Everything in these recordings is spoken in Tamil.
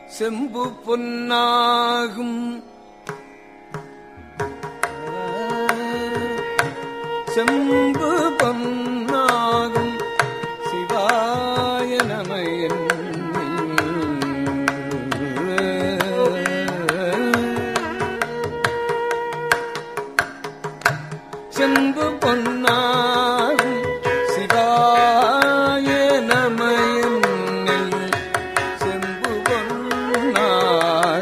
செம்பு பொன்னாகும் செம்பு பொன்னாகும் சிவாய நமையன் செம்பு பொன்னாகும் சிவாய நமையன் செம்பு பொன்னாக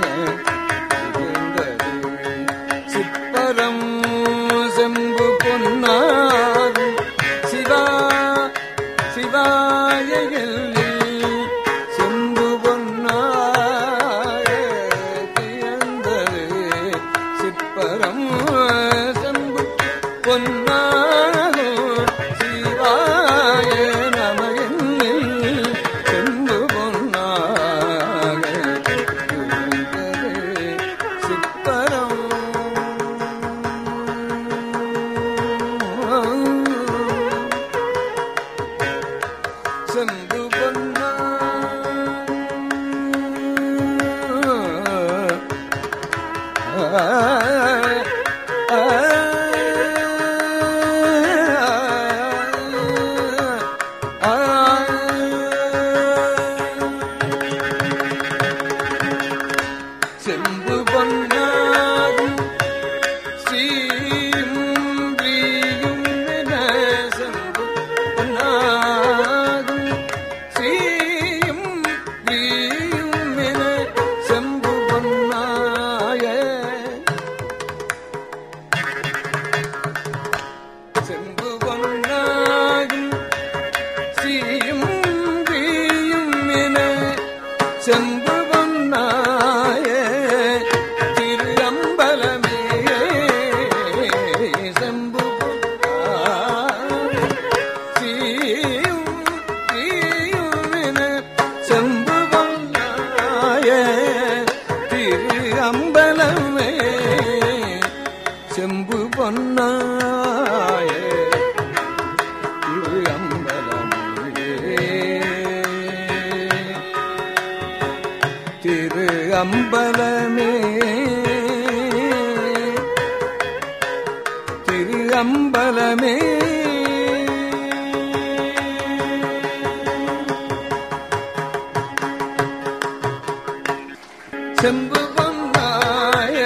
சிப்பரம் செம்பு பொன்னாகும் சிவா சிவாய செம்பு பொன்னாக தியந்தது சிப்பரம் செம்பு பொன்னாகும் சிவாய நமையில் செம்பு பொன்னாக தியந்தது சிப்பரம் செம்பு பொன்னா செம்பு பொன்னாகும் சீயும் பிரியும் என செம்பு பொன்னாகும் சீயும் பிரியும் என செம்பு பொன்னாய செம்பு பொன்னாகும் சீயும் பிரியும் என செம்பு பொன்னாய திரு அம்பலமே செம்பு பொன்னாய சீயும் தீயும் என செம்பு பொன்னாய திரு அம்பலமே செம்பு பொன்னாய திரு அம்பலமே திரு அம்பலமே திரு அம்பலமே செம்பு பொன்னாய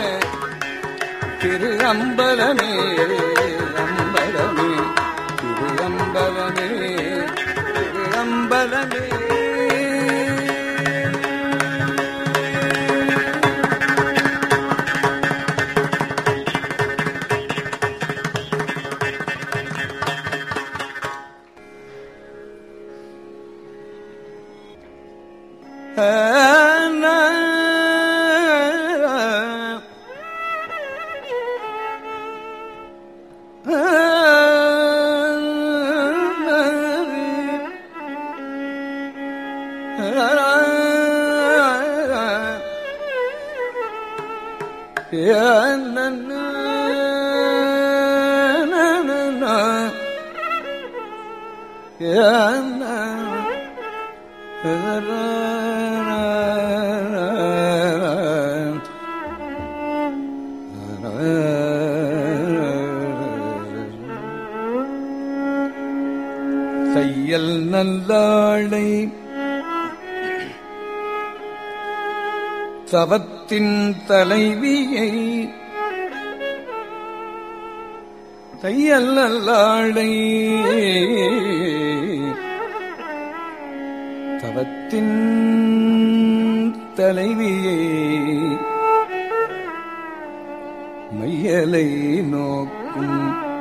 திரு அம்பலமே அம்பலமே திரு அம்பலமே திரு அம்பலமே தையல் நல்லாளை தவத்தின் தலைவியை தையல் நல்லாளை தவத்தின் தலைவியை மையலை நோக்கும்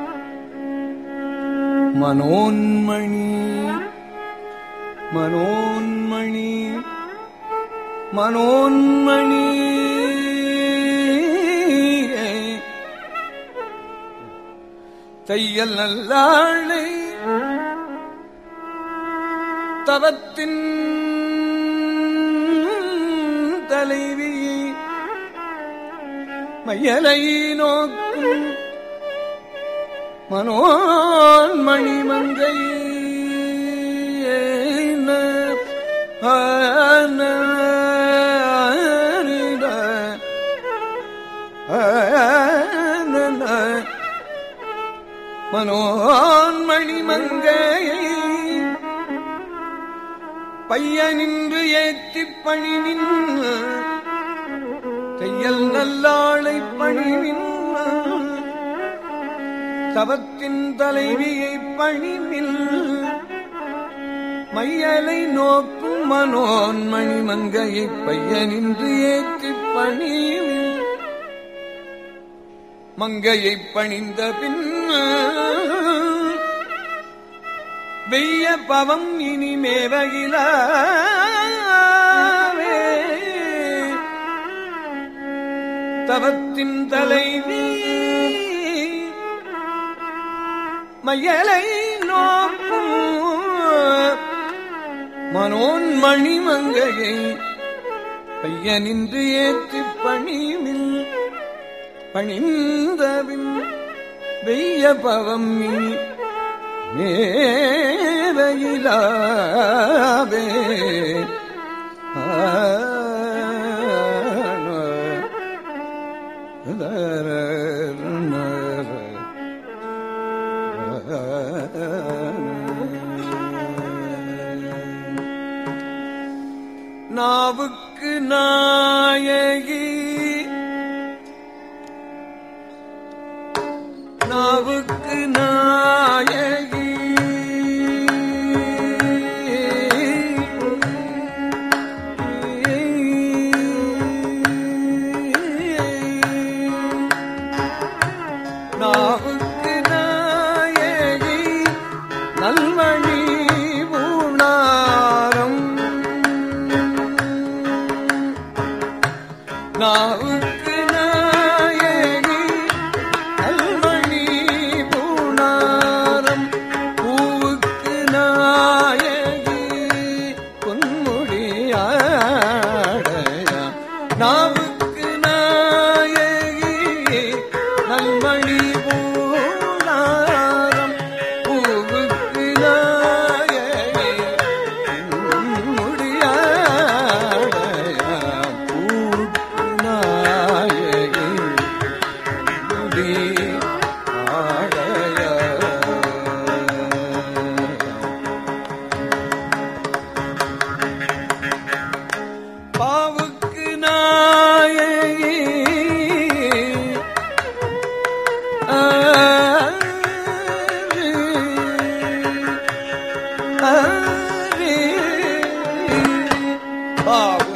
மனோன்மணி மனோன்மணி மனோன்மணி தையல் நல்லாளை தவத்தின் தலைவி மையலை நோக்கும் மனோன்மணி மங்கை ஆன மனோன்மணி மங்கையை பையனின்று ஏத்திப் பணிவின் தையல் நல்லாளை பணிவின் தவத்தின் தலைவியை பணிவில் மையலை நோக்கும் மனோன்மணி மங்கையை பையனின்று ஏத்திப் பணிவில் மங்கையை பணிந்த பின் வெய்ய பவம் இனி மேவகிலாவே தவத்தின் தலைவி மையலை நோக்கும் மனோன்மணி மங்கையை பையனின்று ஏற்றிப் பணிவில் பணிந்தவின் வெய்ய பவம் இனி மேவையிலாவே நாவுக்கு நாயகி நாவுக்கு நாயகி நாவுக்கு நாயகி நல்வழி பூணாரம் நாவுக்கு நாயகி நல்வழி பூணாரம் பூவுக்கு நாயகி பொன்முடியாடையா நாவுக்கு நாயகி நல்வழி பூணாரம் பூவுக்கு நாயகி பொன்முடியாடையா பூவுக்கு நாயகி முடி ஆடையா பாவுக்கு நாயகி ஆ, ஆ, பாவு